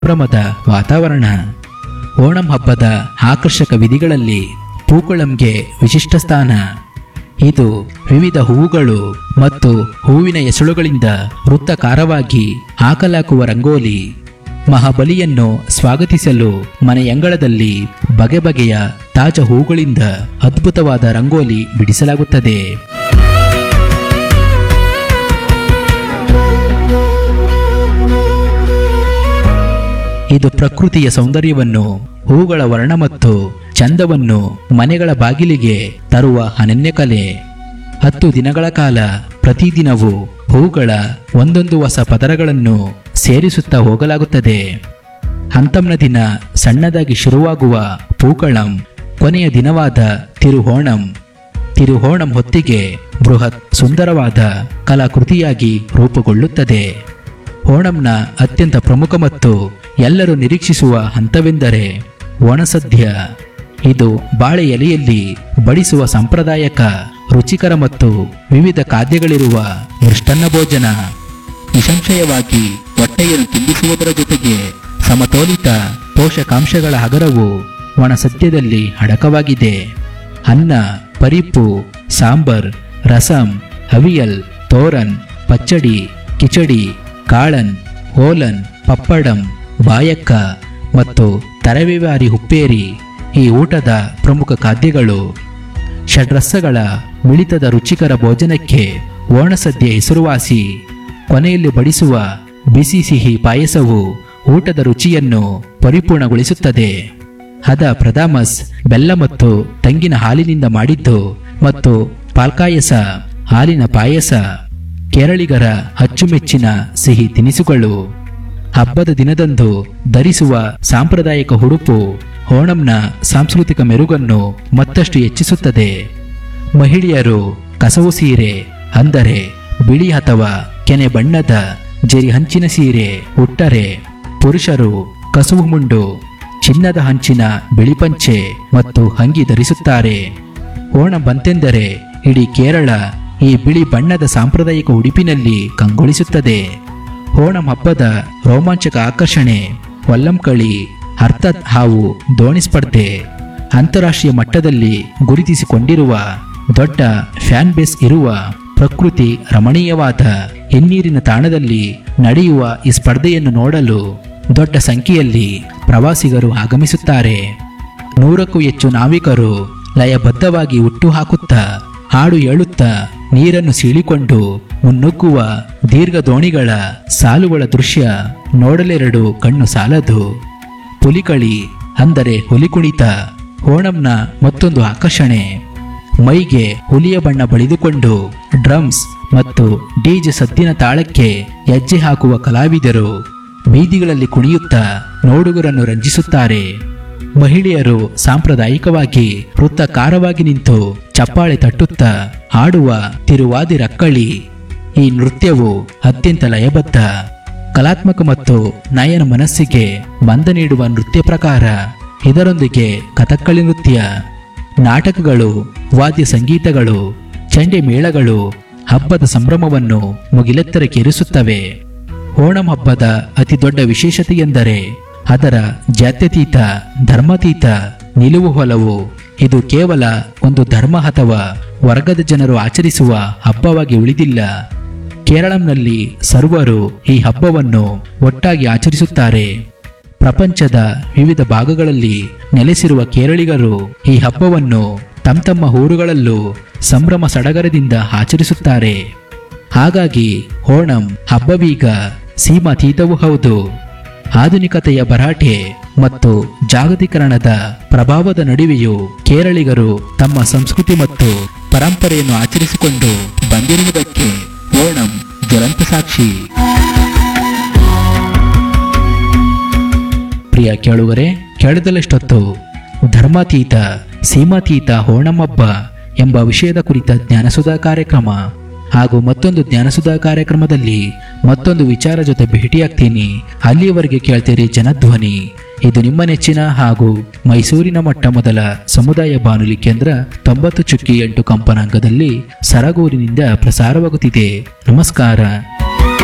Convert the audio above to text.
ಸಂಭ್ರಮದ ವಾತಾವರಣ ಓಣಂ ಹಬ್ಬದ ಆಕರ್ಷಕ ವಿಧಿಗಳಲ್ಲಿ ಪೂಕಳಂಗೆ ವಿಶಿಷ್ಟ ಸ್ಥಾನ ಇದು ವಿವಿಧ ಹೂವುಗಳು ಮತ್ತು ಹೂವಿನ ಎಸಳುಗಳಿಂದ ವೃತ್ತಾಕಾರವಾಗಿ ಹಾಕಲಾಗುವ ರಂಗೋಲಿ ಮಹಾಬಲಿಯನ್ನು ಸ್ವಾಗತಿಸಲು ಮನೆಯಂಗಳದಲ್ಲಿ ಬಗೆ ಬಗೆಯ ತಾಜಾ ಹೂಗಳಿಂದ ಅದ್ಭುತವಾದ ರಂಗೋಲಿ ಬಿಡಿಸಲಾಗುತ್ತದೆ ಇದು ಪ್ರಕೃತಿಯ ಸೌಂದರ್ಯವನ್ನು ಹೂಗಳ ವರ್ಣ ಮತ್ತು ಚಂದವನ್ನು ಮನೆಗಳ ಬಾಗಿಲಿಗೆ ತರುವ ಅನನ್ಯ ಕಲೆ ಹತ್ತು ದಿನಗಳ ಕಾಲ ಪ್ರತಿದಿನವೂ ಹೂಗಳ ಒಂದೊಂದು ಹೊಸ ಪದರಗಳನ್ನು ಸೇರಿಸುತ್ತಾ ಹೋಗಲಾಗುತ್ತದೆ ಹಂತಮ್ನ ದಿನ ಸಣ್ಣದಾಗಿ ಶುರುವಾಗುವ ಪೂಕಳಂ ಕೊನೆಯ ದಿನವಾದ ತಿರುಹೋಣಂ ತಿರುಹೋಣಂ ಹೊತ್ತಿಗೆ ಬೃಹತ್ ಸುಂದರವಾದ ಕಲಾಕೃತಿಯಾಗಿ ರೂಪುಗೊಳ್ಳುತ್ತದೆ ಓಣಂನ ಅತ್ಯಂತ ಪ್ರಮುಖ ಮತ್ತು ಎಲ್ಲರೂ ನಿರೀಕ್ಷಿಸುವ ಹಂತವೆಂದರೆ ಒಣಸದ್ಯ ಇದು ಬಾಳೆ ಎಲೆಯಲ್ಲಿ ಬಡಿಸುವ ಸಾಂಪ್ರದಾಯಕ ರುಚಿಕರ ಮತ್ತು ವಿವಿಧ ಖಾದ್ಯಗಳಿರುವ ಮೃಷ್ಟನ್ನ ಭೋಜನ ನಿಸಂಶಯವಾಗಿ ಹೊಟ್ಟೆಯನ್ನು ತುಂಬಿಸುವುದರ ಜೊತೆಗೆ ಸಮತೋಲಿತ ಪೋಷಕಾಂಶಗಳ ಹಗರವು ಒಣಸದ್ಯದಲ್ಲಿ ಅಡಕವಾಗಿದೆ ಅನ್ನ ಪರಿಪ್ಪು ಸಾಂಬಾರ್ ರಸಂ ಅವಿಯಲ್ ತೋರನ್ ಪಚ್ಚಡಿ ಕಿಚಡಿ ಕಾಳನ್ ಓಲನ್ ಪಪ್ಪಡಂ ಬಾಯಕ್ಕ ಮತ್ತು ತರವಿವಾರಿ ಹುಪ್ಪೇರಿ ಈ ಊಟದ ಪ್ರಮುಖ ಖಾದ್ಯಗಳು ಷಡ್ರಸಗಳ ಮಿಳಿತದ ರುಚಿಕರ ಭೋಜನಕ್ಕೆ ಓಣಸದ್ಯ ಹೆಸರುವಾಸಿ ಕೊನೆಯಲ್ಲಿ ಬಡಿಸುವ ಬಿಸಿ ಸಿಹಿ ಪಾಯಸವು ಊಟದ ರುಚಿಯನ್ನು ಪರಿಪೂರ್ಣಗೊಳಿಸುತ್ತದೆ ಹದ ಪ್ರದಾಮಸ್ ಬೆಲ್ಲ ಮತ್ತು ತಂಗಿನ ಹಾಲಿನಿಂದ ಮಾಡಿದ್ದು ಮತ್ತು ಪಾಲ್ಕಾಯಸ ಹಾಲಿನ ಪಾಯಸ ಕೇರಳಿಗರ ಅಚ್ಚುಮೆಚ್ಚಿನ ಸಿಹಿ ತಿನಿಸುಗಳು ಹಬ್ಬದ ದಿನದಂದು ಧರಿಸುವ ಸಾಂಪ್ರದಾಯಿಕ ಉಡುಪು ಓಣಂನ ಸಾಂಸ್ಕೃತಿಕ ಮೆರುಗನ್ನು ಮತ್ತಷ್ಟು ಹೆಚ್ಚಿಸುತ್ತದೆ ಮಹಿಳೆಯರು ಕಸವು ಸೀರೆ ಅಂದರೆ ಬಿಳಿ ಅಥವಾ ಕೆನೆ ಬಣ್ಣದ ಜರಿ ಹಂಚಿನ ಸೀರೆ ಉಟ್ಟರೆ ಪುರುಷರು ಕಸುವು ಮುಂಡು ಚಿನ್ನದ ಹಂಚಿನ ಬಿಳಿ ಪಂಚೆ ಮತ್ತು ಅಂಗಿ ಧರಿಸುತ್ತಾರೆ ಓಣಂ ಬಂತೆಂದರೆ ಇಡೀ ಕೇರಳ ಈ ಬಿಳಿ ಬಣ್ಣದ ಸಾಂಪ್ರದಾಯಿಕ ಉಡುಪಿನಲ್ಲಿ ಕಂಗೊಳಿಸುತ್ತದೆ ಓಣಂ ಹಬ್ಬದ ರೋಮಾಂಚಕ ಆಕರ್ಷಣೆ ವಲ್ಲಂಕಳಿ ಅರ್ಥಾತ್ ಹಾವು ದೋಣಿ ಸ್ಪರ್ಧೆ ಅಂತಾರಾಷ್ಟ್ರೀಯ ಮಟ್ಟದಲ್ಲಿ ಗುರುತಿಸಿಕೊಂಡಿರುವ ದೊಡ್ಡ ಫ್ಯಾನ್ ಬೇಸ್ ಇರುವ ಪ್ರಕೃತಿ ರಮಣೀಯವಾದ ಹಿನ್ನೀರಿನ ತಾಣದಲ್ಲಿ ನಡೆಯುವ ಈ ಸ್ಪರ್ಧೆಯನ್ನು ನೋಡಲು ದೊಡ್ಡ ಸಂಖ್ಯೆಯಲ್ಲಿ ಪ್ರವಾಸಿಗರು ಆಗಮಿಸುತ್ತಾರೆ ನೂರಕ್ಕೂ ಹೆಚ್ಚು ನಾವಿಕರು ಲಯಬದ್ಧವಾಗಿ ಹುಟ್ಟು ಹಾಕುತ್ತಾ ಹಾಡು ಹೇಳುತ್ತಾ ನೀರನ್ನು ಸೀಳಿಕೊಂಡು ಮುನ್ನುಗ್ಗುವ ದೀರ್ಘ ದೋಣಿಗಳ ಸಾಲುಗಳ ದೃಶ್ಯ ನೋಡಲೆರಡು ಕಣ್ಣು ಸಾಲದು ಪುಲಿಕಳಿ ಅಂದರೆ ಹುಲಿ ಕುಣಿತ ಓಣಂನ ಮತ್ತೊಂದು ಆಕರ್ಷಣೆ ಮೈಗೆ ಹುಲಿಯ ಬಣ್ಣ ಬಳಿದುಕೊಂಡು ಡ್ರಮ್ಸ್ ಮತ್ತು ಡಿಜೆ ಸದ್ದಿನ ತಾಳಕ್ಕೆ ಹೆಜ್ಜೆ ಹಾಕುವ ಕಲಾವಿದರು ಬೀದಿಗಳಲ್ಲಿ ಕುಣಿಯುತ್ತಾ ನೋಡುಗರನ್ನು ರಂಜಿಸುತ್ತಾರೆ ಮಹಿಳೆಯರು ಸಾಂಪ್ರದಾಯಿಕವಾಗಿ ವೃತ್ತಾಕಾರವಾಗಿ ನಿಂತು ಚಪ್ಪಾಳೆ ತಟ್ಟುತ್ತಾ ಹಾಡುವ ತಿರುವಾದಿ ರಕ್ಕಳಿ ಈ ನೃತ್ಯವು ಅತ್ಯಂತ ಲಯಬದ್ಧ ಕಲಾತ್ಮಕ ಮತ್ತು ನಯನ ಮನಸ್ಸಿಗೆ ಬಂದ ನೀಡುವ ನೃತ್ಯ ಪ್ರಕಾರ ಇದರೊಂದಿಗೆ ಕಥಕ್ಕಳಿ ನೃತ್ಯ ನಾಟಕಗಳು ವಾದ್ಯ ಸಂಗೀತಗಳು ಚಂಡೆ ಮೇಳಗಳು ಹಬ್ಬದ ಸಂಭ್ರಮವನ್ನು ಮುಗಿಲೆತ್ತರಕ್ಕೇರಿಸುತ್ತವೆ ಓಣಂ ಹಬ್ಬದ ಅತಿ ದೊಡ್ಡ ವಿಶೇಷತೆ ಎಂದರೆ ಅದರ ಜಾತ್ಯತೀತ ಧರ್ಮಾತೀತ ನಿಲುವು ಹೊಲವು ಇದು ಕೇವಲ ಒಂದು ಧರ್ಮ ಅಥವಾ ವರ್ಗದ ಜನರು ಆಚರಿಸುವ ಹಬ್ಬವಾಗಿ ಉಳಿದಿಲ್ಲ ಕೇರಳಂನಲ್ಲಿ ಸರ್ವರು ಈ ಹಬ್ಬವನ್ನು ಒಟ್ಟಾಗಿ ಆಚರಿಸುತ್ತಾರೆ ಪ್ರಪಂಚದ ವಿವಿಧ ಭಾಗಗಳಲ್ಲಿ ನೆಲೆಸಿರುವ ಕೇರಳಿಗರು ಈ ಹಬ್ಬವನ್ನು ತಮ್ಮ ತಮ್ಮ ಊರುಗಳಲ್ಲೂ ಸಂಭ್ರಮ ಸಡಗರದಿಂದ ಆಚರಿಸುತ್ತಾರೆ ಹಾಗಾಗಿ ಓಣಂ ಹಬ್ಬವೀಗ ಸೀಮಾತೀತವೂ ಹೌದು ಆಧುನಿಕತೆಯ ಭರಾಟೆ ಮತ್ತು ಜಾಗತೀಕರಣದ ಪ್ರಭಾವದ ನಡುವೆಯೂ ಕೇರಳಿಗರು ತಮ್ಮ ಸಂಸ್ಕೃತಿ ಮತ್ತು ಪರಂಪರೆಯನ್ನು ಆಚರಿಸಿಕೊಂಡು ಬಂದಿರುವುದಕ್ಕೆ ಓಣಂ ಜ್ವಲಂತ ಸಾಕ್ಷಿ ಪ್ರಿಯ ಕೇಳುವರೆ ಕೇಳದಲ್ಲಷ್ಟೊತ್ತು ಧರ್ಮಾತೀತ ಸೀಮಾತೀತ ಓಣಂ ಹಬ್ಬ ಎಂಬ ವಿಷಯದ ಕುರಿತ ಜ್ಞಾನಸುಧಾ ಕಾರ್ಯಕ್ರಮ ಹಾಗೂ ಮತ್ತೊಂದು ಜ್ಞಾನಸುಧಾ ಕಾರ್ಯಕ್ರಮದಲ್ಲಿ ಮತ್ತೊಂದು ವಿಚಾರ ಜೊತೆ ಭೇಟಿಯಾಗ್ತೀನಿ ಅಲ್ಲಿಯವರೆಗೆ ಕೇಳ್ತೀರಿ ಜನಧ್ವನಿ ಇದು ನಿಮ್ಮ ನೆಚ್ಚಿನ ಹಾಗೂ ಮೈಸೂರಿನ ಮೊಟ್ಟ ಮೊದಲ ಸಮುದಾಯ ಬಾನುಲಿ ಕೇಂದ್ರ ತೊಂಬತ್ತು ಚುಕ್ಕಿ ಎಂಟು ಕಂಪನಾಂಕದಲ್ಲಿ ಸರಗೂರಿನಿಂದ ಪ್ರಸಾರವಾಗುತ್ತಿದೆ ನಮಸ್ಕಾರ